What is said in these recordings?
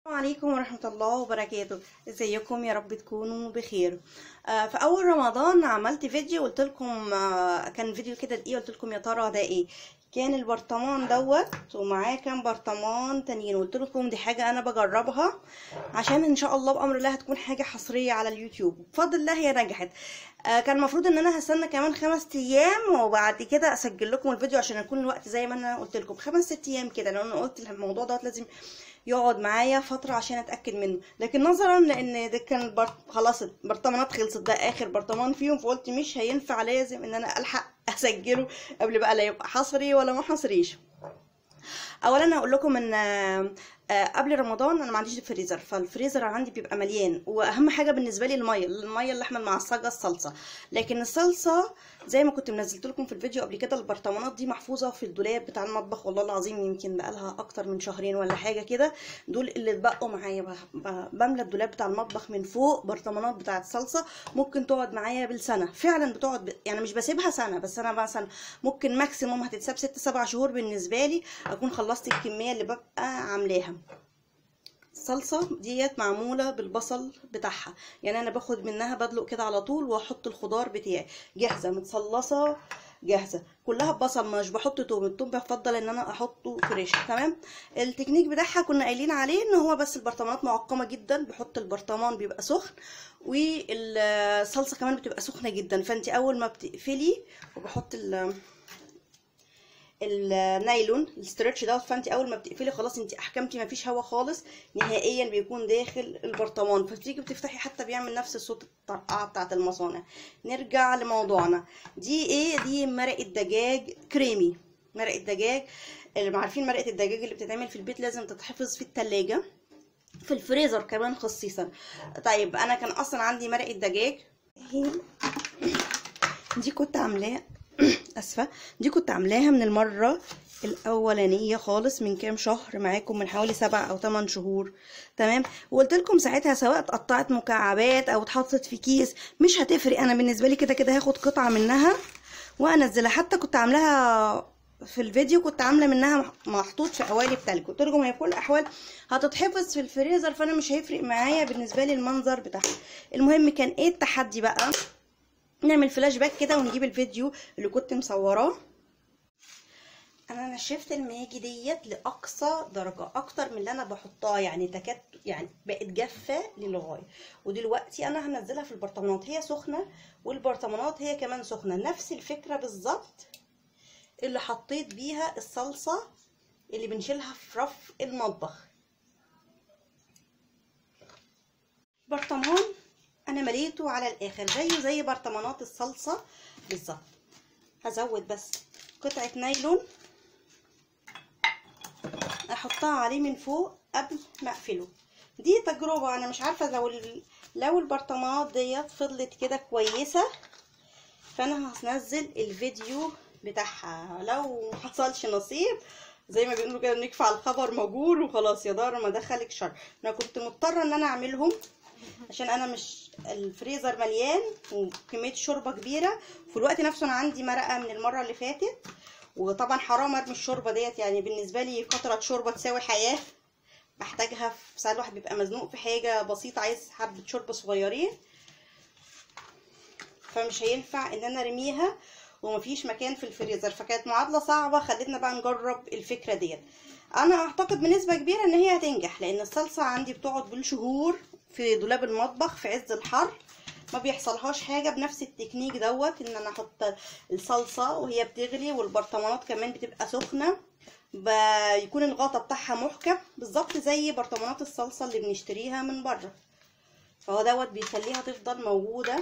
السلام عليكم ورحمة الله وبركاته ازيكم يا رب تكونوا بخير آه في اول رمضان عملت فيديو قلت لكم آه كان فيديو كده دقيقة قلت لكم يا ترى ده ايه كان البرطمان دوت ومعاه كام برطمان تانيين قلت لكم دي حاجة انا بجربها عشان ان شاء الله بامر الله هتكون حاجة حصرية على اليوتيوب بفضل الله هي نجحت آه كان المفروض ان انا هستنى كمان خمس ايام وبعد كده اسجل لكم الفيديو عشان يكون الوقت زي ما انا قلت لكم خمس ست ايام كده لان انا قلت الموضوع دوت لازم يقعد معايا فترة عشان اتأكد منه لكن نظرا لان ده كان بر... خلاص البرطمانات خلصت ده اخر برطمان فيهم فقلت مش هينفع لازم ان انا الحق اسجله قبل بقى لا يبقى حصري ولا ما حصريش اولا هقول لكم ان آه، قبل رمضان انا ما عنديش فريزر فالفريزر عندي بيبقى مليان واهم حاجه بالنسبه لي الميه الميه اللي احنا المعصجه الصلصه لكن الصلصه زي ما كنت منزلت لكم في الفيديو قبل كده البرطمانات دي محفوظه في الدولاب بتاع المطبخ والله العظيم يمكن بقالها اكتر من شهرين ولا حاجه كده دول اللي اتبقوا معايا ب- ب- بملى الدولاب بتاع المطبخ من فوق برطمانات بتاعه صلصه ممكن تقعد معايا بالسنه فعلا بتقعد ب... يعني مش بسيبها سنه بس انا مثلا ممكن ماكسيموم هتتساب ست سبع شهور بالنسبه لي اكون خلصت الكميه اللي ببقى عاملاها الصلصه ديت معموله بالبصل بتاعها يعني انا باخد منها بدلق كده على طول واحط الخضار بتاعي جاهزه متصلصه جاهزه كلها ببصل مش بحط توم التوم بفضل ان انا احطه فريش تمام التكنيك بتاعها كنا قايلين عليه ان هو بس البرطمانات معقمه جدا بحط البرطمان بيبقى سخن والصلصه كمان بتبقى سخنه جدا فانت اول ما بتقفلي وبحط ال النايلون الستريتش دوت فانت اول ما بتقفلي خلاص انت احكمتي مفيش هوا خالص نهائيا بيكون داخل البرطمان فتيجي بتفتحي حتى بيعمل نفس الصوت الطرقعه بتاعه المصانع نرجع لموضوعنا دي ايه دي مرقه دجاج كريمي مرقه دجاج اللي عارفين مرقه الدجاج اللي بتتعمل في البيت لازم تتحفظ في التلاجة في الفريزر كمان خصيصا طيب انا كان اصلا عندي مرقه دجاج هي دي كنت عاملاها اسفه دي كنت عاملاها من المره الاولانيه خالص من كام شهر معاكم من حوالي سبع او ثمان شهور تمام وقلت لكم ساعتها سواء اتقطعت مكعبات او اتحطت في كيس مش هتفرق انا بالنسبه لي كده كده هاخد قطعه منها وانزلها حتى كنت عاملاها في الفيديو كنت عامله منها محطوط في قوالب تلج قلت لكم هي في كل الاحوال هتتحفظ في الفريزر فانا مش هيفرق معايا بالنسبه لي المنظر بتاعها المهم كان ايه التحدي بقى نعمل فلاش باك كده ونجيب الفيديو اللي كنت مصوراه انا نشفت الماجي ديت لاقصى درجه اكتر من اللي انا بحطها يعني تكاد يعني بقت جافه للغايه ودلوقتي انا هنزلها في البرطمانات هي سخنه والبرطمانات هي كمان سخنه نفس الفكره بالظبط اللي حطيت بيها الصلصه اللي بنشيلها في رف المطبخ برطمان انا مليته على الاخر زيه زي برطمانات الصلصه بالظبط هزود بس قطعه نايلون احطها عليه من فوق قبل ما اقفله دي تجربه انا مش عارفه لو ال... لو البرطمانات ديت فضلت كده كويسه فانا هنزل الفيديو بتاعها لو محصلش نصيب زي ما بيقولوا كده نكفى على الخبر مجهول وخلاص يا دار ما دخلك شر انا كنت مضطره ان انا اعملهم عشان انا مش الفريزر مليان وكميه شوربه كبيره في الوقت نفسه انا عندي مرقه من المره اللي فاتت وطبعا حرام ارمي الشوربه ديت يعني بالنسبه لي قطره شوربه تساوي حياه بحتاجها في ساعات الواحد بيبقى مزنوق في حاجه بسيطه عايز حبه شوربه صغيرين فمش هينفع ان انا ارميها ومفيش مكان في الفريزر فكانت معادله صعبه خلتنا بقى نجرب الفكره ديت انا اعتقد بنسبه كبيره ان هي هتنجح لان الصلصه عندي بتقعد بالشهور في دولاب المطبخ في عز الحر ما بيحصلهاش حاجه بنفس التكنيك دوت ان انا احط الصلصه وهي بتغلي والبرطمانات كمان بتبقى سخنه بيكون الغطا بتاعها محكم بالظبط زي برطمانات الصلصه اللي بنشتريها من بره فهو دوت بيخليها تفضل موجوده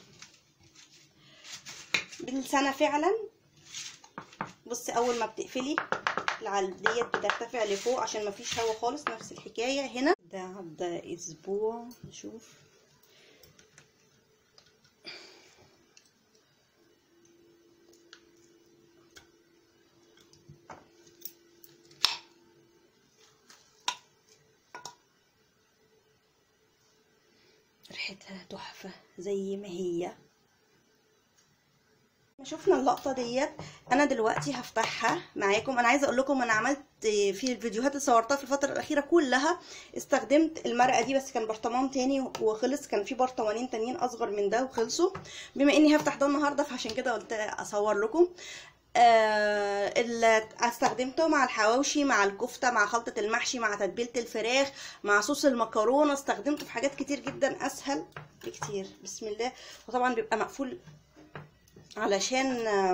بالسنه فعلا بصي اول ما بتقفلي ديت بترتفع لفوق عشان مفيش هوا خالص نفس الحكايه هنا ده عدى اسبوع نشوف ريحتها تحفه زي ما هي ما شفنا اللقطه ديت انا دلوقتي هفتحها معاكم انا عايزه اقول لكم انا عملت في الفيديوهات اللي صورتها في الفتره الاخيره كلها استخدمت المرقه دي بس كان برطمان تاني وخلص كان في برطمانين تانيين اصغر من ده وخلصوا بما اني هفتح ده النهارده فعشان كده قلت اصور لكم آه اللي استخدمته مع الحواوشي مع الكفته مع خلطه المحشي مع تتبيله الفراخ مع صوص المكرونه استخدمته في حاجات كتير جدا اسهل بكتير بسم الله وطبعا بيبقى مقفول علشان آه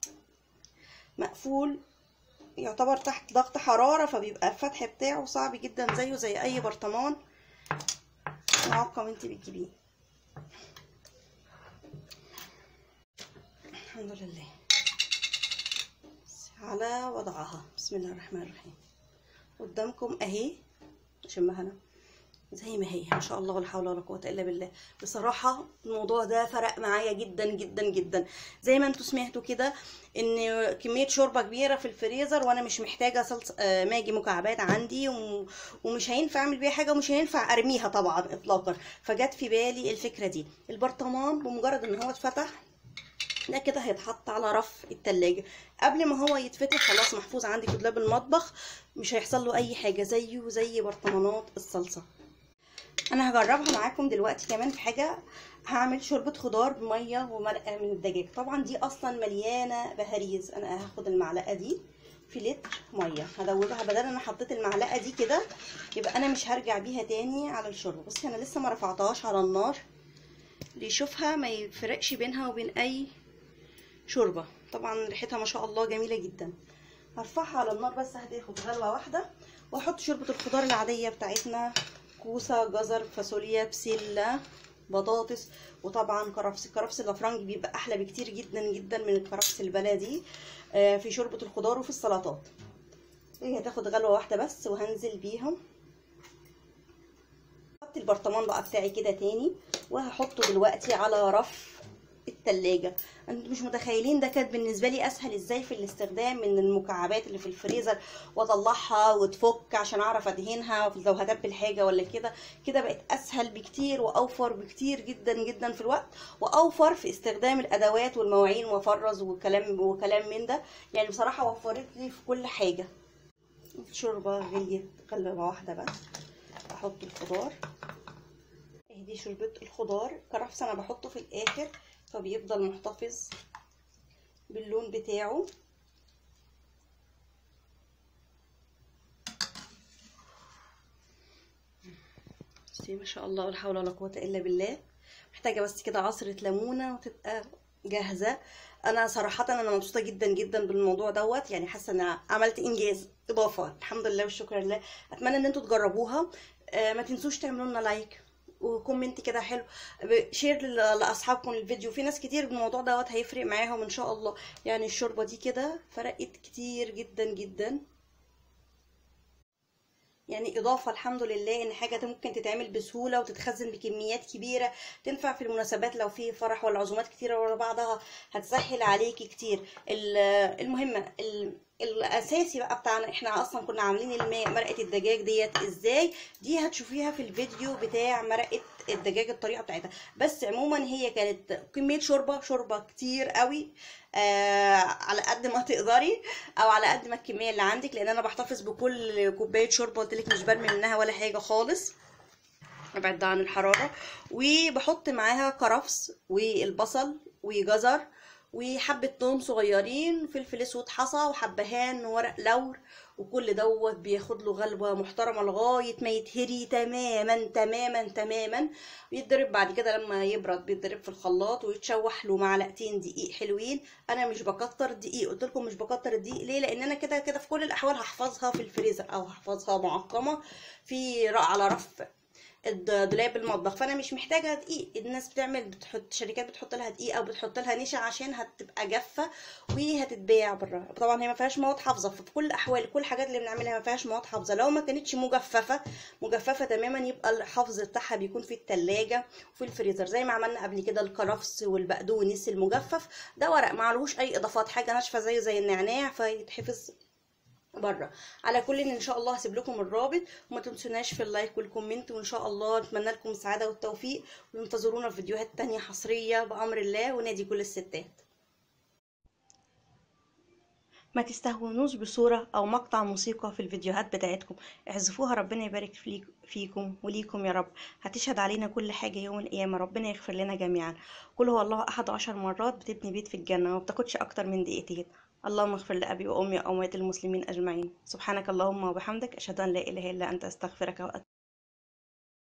مقفول يعتبر تحت ضغط حراره فبيبقى الفتح بتاعه صعب جدا زيه زي اي برطمان معقم انت بتجيبيه الحمد لله على وضعها بسم الله الرحمن الرحيم قدامكم اهي شمها انا زي ما هي ما شاء الله ولا حول ولا قوه الا بالله بصراحه الموضوع ده فرق معايا جدا جدا جدا زي ما انتوا سمعتوا كده ان كميه شوربه كبيره في الفريزر وانا مش محتاجه صلصه آه ماجي مكعبات عندي ومش هينفع اعمل بيها حاجه ومش هينفع ارميها طبعا اطلاقا فجت في بالي الفكره دي البرطمان بمجرد ان هو اتفتح ده كده هيتحط على رف التلاجة قبل ما هو يتفتح خلاص محفوظ عندي في دولاب المطبخ مش هيحصل له اي حاجه زيه زي برطمانات الصلصه انا هجربها معاكم دلوقتي كمان في حاجه هعمل شوربه خضار بميه ومرقه من الدجاج طبعا دي اصلا مليانه بهاريز انا هاخد المعلقه دي في لتر ميه هدوبها بدل انا حطيت المعلقه دي كده يبقى انا مش هرجع بيها تاني على الشوربه بصي انا لسه ما رفعتهاش على النار اللي يشوفها ما يفرقش بينها وبين اي شوربه طبعا ريحتها ما شاء الله جميله جدا هرفعها على النار بس هتاخد غلوه واحده واحط شوربه الخضار العاديه بتاعتنا كوسه جزر فاصوليا بسله بطاطس وطبعا كرفس الكرفس الافرنجي بيبقى احلى بكتير جدا جدا من الكرفس البلدي في شوربه الخضار وفي السلطات هي هتاخد غلوه واحده بس وهنزل بيهم هحط البرطمان بقى بتاعي كده تاني وهحطه دلوقتي على رف التلاجة انتوا مش متخيلين ده كانت بالنسبة لي اسهل ازاي في الاستخدام من المكعبات اللي في الفريزر واطلعها وتفك عشان اعرف ادهنها لو هتبل حاجة ولا كده كده بقت اسهل بكتير واوفر بكتير جدا جدا في الوقت واوفر في استخدام الادوات والمواعين وافرز وكلام وكلام من ده يعني بصراحة وفرت لي في كل حاجة الشوربة غليت غلبة واحدة بس احط الخضار دي شوربة الخضار كرفس انا بحطه في الاخر فبيفضل محتفظ باللون بتاعه بصي ما شاء الله ولا حول ولا قوه الا بالله محتاجه بس كده عصره ليمونه وتبقى جاهزه انا صراحه انا مبسوطه جدا جدا بالموضوع دوت يعني حاسه ان انا عملت انجاز اضافه الحمد لله والشكر لله اتمنى ان انتوا تجربوها آه ما تنسوش تعملوا لنا لايك وكومنت كده حلو شير لاصحابكم الفيديو في ناس كتير الموضوع دوت هيفرق معاهم ان شاء الله يعني الشوربه دي كده فرقت كتير جدا جدا يعني اضافه الحمد لله ان حاجه ممكن تتعمل بسهوله وتتخزن بكميات كبيره تنفع في المناسبات لو في فرح ولا عزومات كتيره ورا بعضها هتسهل عليكي كتير المهم الاساسي بقى بتاعنا احنا اصلا كنا عاملين الماء مرقه الدجاج ديت ازاي دي هتشوفيها في الفيديو بتاع مرقه الدجاج الطريقه بتاعتها بس عموما هي كانت كميه شوربه شوربه كتير قوي آه على قد ما تقدري او على قد ما الكميه اللي عندك لان انا بحتفظ بكل كوبايه شوربه قلت لك مش برمي منها ولا حاجه خالص ابعد عن الحراره وبحط معاها كرفس والبصل وجزر وحبة توم صغيرين فلفل اسود حصى وحبهان ورق لور وكل دوت بياخد له غلوة محترمة لغاية ما يتهري تماما تماما تماما بيتضرب بعد كده لما يبرد بيتضرب في الخلاط ويتشوح له معلقتين دقيق حلوين انا مش بكتر دقيق قلت لكم مش بكتر الدقيق ليه لان انا كده كده في كل الاحوال هحفظها في الفريزر او هحفظها معقمة في على رف دولاب المطبخ فانا مش محتاجه دقيق الناس بتعمل بتحط شركات بتحط لها دقيق او بتحط لها نشا عشان هتبقى جافه وهتتباع بره طبعا هي ما فيهاش مواد حافظه ففي كل الاحوال كل الحاجات اللي بنعملها ما فيهاش مواد حافظه لو ما كانتش مجففه مجففه تماما يبقى الحفظ بتاعها بيكون في التلاجة وفي الفريزر زي ما عملنا قبل كده الكرفس والبقدونس المجفف ده ورق معلوش اي اضافات حاجه ناشفه زيه زي النعناع فيتحفظ بره على كل ان شاء الله هسيب لكم الرابط وما تنسوناش في اللايك والكومنت وان شاء الله نتمنى لكم السعاده والتوفيق وانتظرونا في فيديوهات تانية حصريه بامر الله ونادي كل الستات ما تستهونوش بصورة أو مقطع موسيقى في الفيديوهات بتاعتكم اعزفوها ربنا يبارك فيك- فيكم وليكم يا رب هتشهد علينا كل حاجة يوم القيامة ربنا يغفر لنا جميعا قل هو الله أحد عشر مرات بتبني بيت في الجنة وما بتاخدش أكتر من دقيقتين اللهم اغفر لأبي وأمي وأموات المسلمين أجمعين سبحانك اللهم وبحمدك أشهد أن لا إله إلا أنت أستغفرك وأتوب